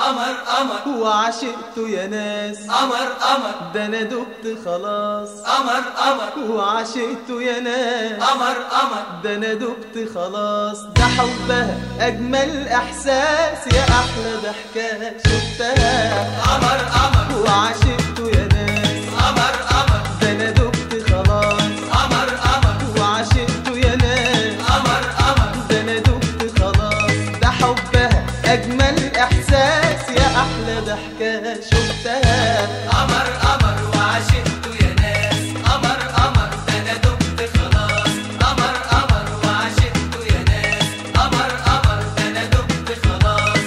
قمر قمر وعشقت يا ناس قمر قمر ده انا دبت خلاص قمر قمر وعشقت يا ناس قمر قمر ده انا دبت خلاص ده حبها اجمل احساس يا احلى ضحكه شفتها قمر قمر وعشقت يا ناس قمر قمر ده انا دبت خلاص قمر قمر وعشقت يا ناس قمر قمر ده انا دبت خلاص ده حبها اجمل احساس يا احلى ضحكه شفتها قمر قمر وعشقته يا ناس قمر قمر ده انا دبت خلاص قمر قمر وعشقته يا ناس قمر قمر ده انا دبت خلاص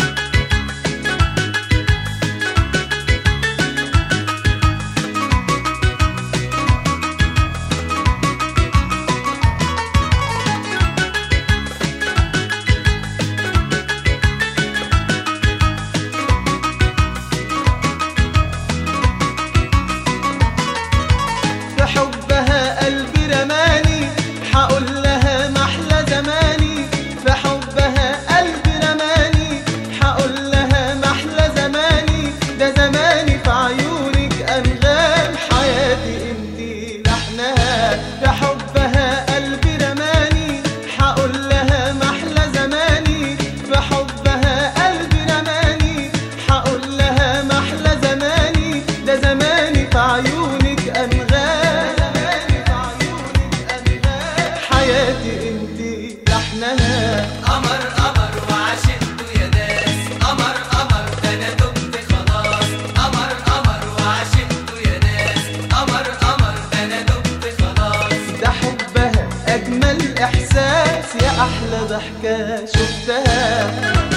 في حبها قلبي رماني حقول لها محلى زماني في حبها قلبي رماني حقول لها محلى زماني ده زماني في عيونك انغام حياتي انتي لحنها في حبها قلبي رماني حقول لها محلى زماني في حبها قلبي رماني حقول لها محلى زماني ده زماني في عيونك انغام زماني في عيونك انغام حياتي انتي لحنها قمر قمر وعشقته يا ناس قمر قمر ده انا دبت خلاص قمر قمر وعشقته يا ناس قمر قمر ده انا دبت خلاص ده حبها اجمل احساس يا احلى ضحكه شفتها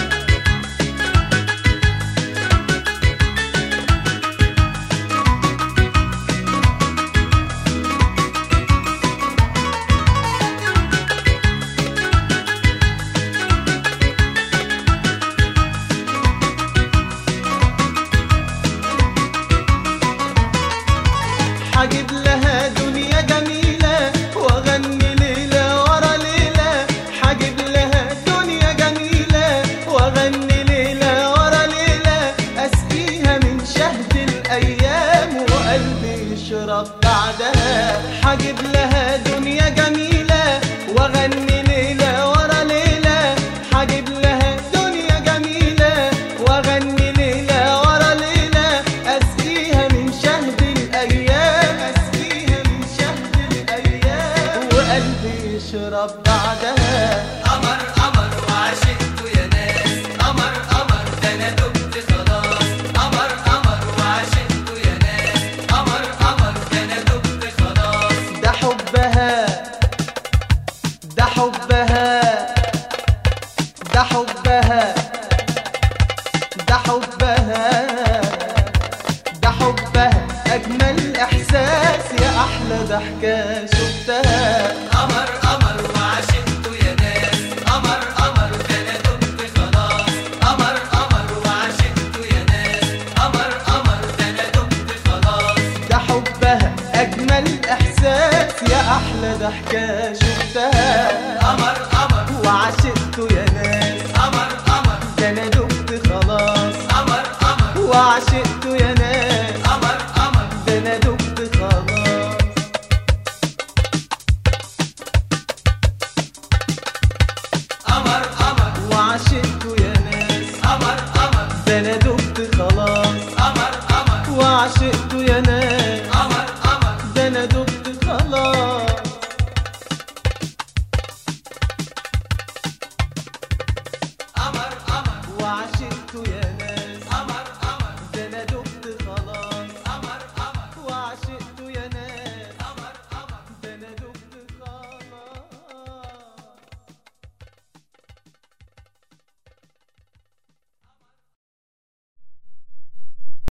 حجيب لها دنيا جميلة واغني ليلة ورا ليلة حجيب لها دنيا جميلة واغني ليلة ورا ليلة اسقيها من شهد الايام وقلبي يشرب بعدها حجيب لها دنيا جميلة واغني ليلة ورا ليلة حجيب لها دنيا جميلة واغني ليلة ورا ليلة اسقيها من شهد الايام اسقيها من شهد الايام وقلبي يشرب بعدها قمر قمر وعشقته يا ناس قمر قمر ده انا دبت خلاص قمر قمر وعشقته يا ناس قمر قمر ده انا دبت خلاص ده حبها ده حبها ده حبها ده حبها ده حبها أجمل إحساس يا أحلى ضحكة شفتها قمر قمر وعشقته يا ناس قمر قمر ده انا دبت خلاص قمر قمر وعشقته يا ناس قمر قمر ده انا دبت خلاص ده حبها أجمل إحساس يا أحلى ضحكة شفتها قمر قمر وعشقته يا ناس قمر قمر ده أنا دبت خلاص قمر قمر وعشقته يا ناس قمر قمر ده أنا دبت خلاص قمر قمر وعشقته يا ناس قمر قمر ده انا دبت خلاص قمر قمر وعشقت